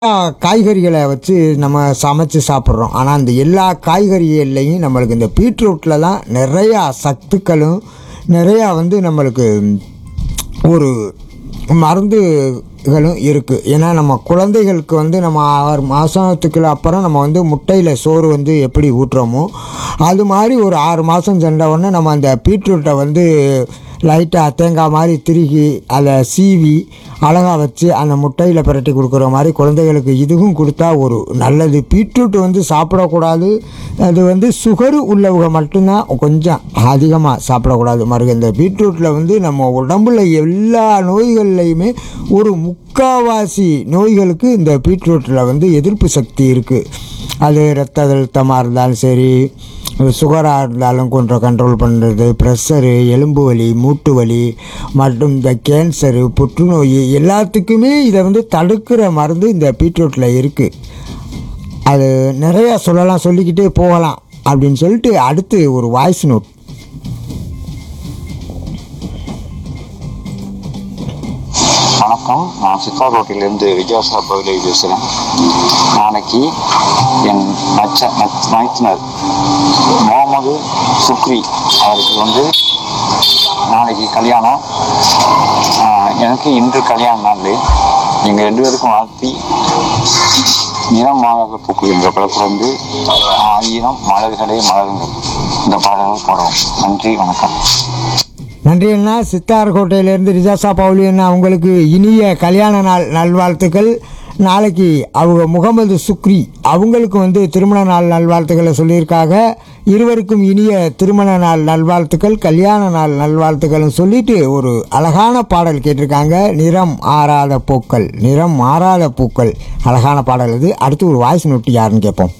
காய்கறிகளை வச்சு நம்ம சமைச்சு சாப்பிட்றோம் ஆனால் அந்த எல்லா காய்கறிகள்லையும் நம்மளுக்கு இந்த பீட்ரூட்டில் தான் நிறையா சத்துக்களும் நிறையா வந்து நம்மளுக்கு ஒரு மருந்துகளும் இருக்குது ஏன்னா நம்ம குழந்தைகளுக்கு வந்து நம்ம ஆறு மாதத்துக்கு அப்புறம் நம்ம வந்து முட்டையில் சோறு வந்து எப்படி ஊட்டுறோமோ அது மாதிரி ஒரு ஆறு மாதம் சென்ற உடனே நம்ம அந்த பீட்ரூட்டை வந்து லைட்டாக தேங்காய் மாதிரி திருகி அதை சீவி அழகாக வச்சு அந்த முட்டையில் பிரட்டி கொடுக்குற மாதிரி குழந்தைகளுக்கு இதுவும் கொடுத்தா ஒரு நல்லது பீட்ரூட் வந்து சாப்பிடக்கூடாது அது வந்து சுகர் உள்ளவங்க மட்டும்தான் கொஞ்சம் அதிகமாக சாப்பிடக்கூடாது மறுக இந்த பீட்ரூட்டில் வந்து நம்ம உடம்புல எல்லா நோய்கள்லையுமே ஒரு முக்காவாசி நோய்களுக்கு இந்த பீட்ரூட்டில் வந்து எதிர்ப்பு சக்தி இருக்குது அது ரத்த அழுத்தமாக இருந்தாலும் சரி சுகராக இருந்தாலும் கொஞ்சம் கண்ட்ரோல் பண்ணுறது ப்ரெஷரு எலும்பு வலி மூட்டு வலி மற்றும் இந்த கேன்சரு புற்றுநோய் எல்லாத்துக்குமே இதை வந்து தடுக்கிற மருந்து இந்த பீட்ரூட்டில் இருக்குது அது நிறையா சொல்லலாம் சொல்லிக்கிட்டே போகலாம் அப்படின்னு சொல்லிட்டு அடுத்து ஒரு வாய்ஸ் நோட் வணக்கம் நான் சித்தாரோட்டிலிருந்து விஜயாசா பகுதியை பேசுகிறேன் நாளைக்கு என் மச்ச மச் மைத்துனர் முகமது சுக்ரி அவருக்கு வந்து நாளைக்கு கல்யாணம் ஆஹ் எனக்கு இன்று கல்யாண நாள் எங்கள் ரெண்டு பேருக்கும் வாழ்த்தி நிறமாக பூக்கு என்ற படத்தில் வந்து ஆயிரம் மலர்களே மலருங்கள் இந்த பாடல்கள் போடுவோம் நன்றி வணக்கம் நன்றி அண்ணா சித்தார்கோட்டையிலேருந்து ரிஜாசா பவுலி அண்ணா அவங்களுக்கு இனிய கல்யாண நாள் நல்வாழ்த்துக்கள் நாளைக்கு அவங்க முகமது சுக்ரி அவங்களுக்கு வந்து திருமண நாள் நல்வாழ்த்துக்களை சொல்லியிருக்காங்க இருவருக்கும் இனிய திருமண நாள் நல்வாழ்த்துக்கள் கல்யாண நாள் நல்வாழ்த்துக்கள்னு சொல்லிட்டு ஒரு அழகான பாடல் கேட்டிருக்காங்க நிறம் ஆறாத பூக்கள் நிறம் மாறாத பூக்கள் அழகான பாடல் இது அடுத்து ஒரு வாய்ஸ் நோட்டு யாருன்னு கேட்போம்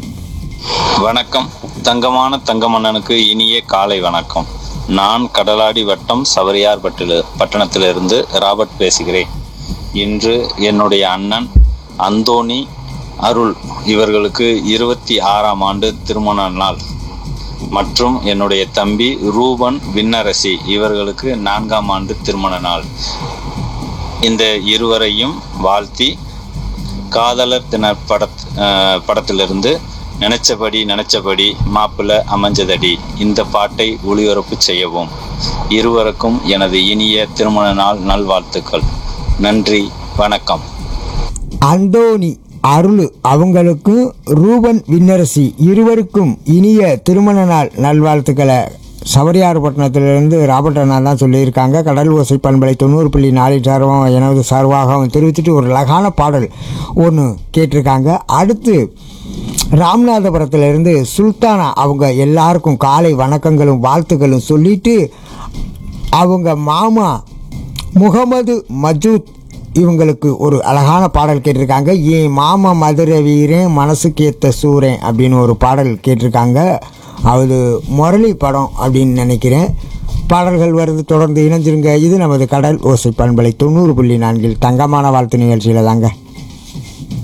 வணக்கம் தங்கமான தங்கமன்னனுக்கு இனிய காலை வணக்கம் நான் கடலாடி வட்டம் சவரியார் பட்டில பட்டணத்திலிருந்து ராபர்ட் பேசுகிறேன் இன்று என்னுடைய அண்ணன் அந்தோணி அருள் இவர்களுக்கு இருபத்தி ஆறாம் ஆண்டு திருமண நாள் மற்றும் என்னுடைய தம்பி ரூபன் விண்ணரசி இவர்களுக்கு நான்காம் ஆண்டு திருமண நாள் இந்த இருவரையும் வாழ்த்தி காதலர் தின படத் அஹ் படத்திலிருந்து நினைச்சபடி நினைச்சபடி மாப்பிள்ளை அமைஞ்சதடி இந்த பாட்டை ஒளிபரப்பு செய்யவும் இருவருக்கும் எனது இனிய திருமண நாள் நல்வாழ்த்துக்கள் நன்றி வணக்கம் அந்தோணி அருள் அவங்களுக்கும் ரூபன் விண்ணரசி இருவருக்கும் இனிய திருமண நாள் நல்வாழ்த்துக்களை சவரியார் பட்டணத்திலிருந்து ராபர்ட் அண்ணா தான் சொல்லியிருக்காங்க கடல் ஓசை பண்பலை தொண்ணூறு புள்ளி நாலு சார்பாக எனது சார்பாகவும் தெரிவித்துட்டு ஒரு அழகான பாடல் ஒன்று கேட்டிருக்காங்க அடுத்து ராமநாதபுரத்திலிருந்து சுல்தானா அவங்க எல்லாருக்கும் காலை வணக்கங்களும் வாழ்த்துக்களும் சொல்லிட்டு அவங்க மாமா முகமது மஜூத் இவங்களுக்கு ஒரு அழகான பாடல் கேட்டிருக்காங்க என் மாமா மதுரை வீரன் மனசுக்கேத்த சூரன் அப்படின்னு ஒரு பாடல் கேட்டிருக்காங்க அது முரளி படம் அப்படின்னு நினைக்கிறேன் பாடல்கள் வருது தொடர்ந்து இணைஞ்சிருங்க இது நமது கடல் ஓசை பண்பலை தொண்ணூறு புள்ளி நான்கில் தங்கமான வாழ்த்து நிகழ்ச்சியில் தாங்க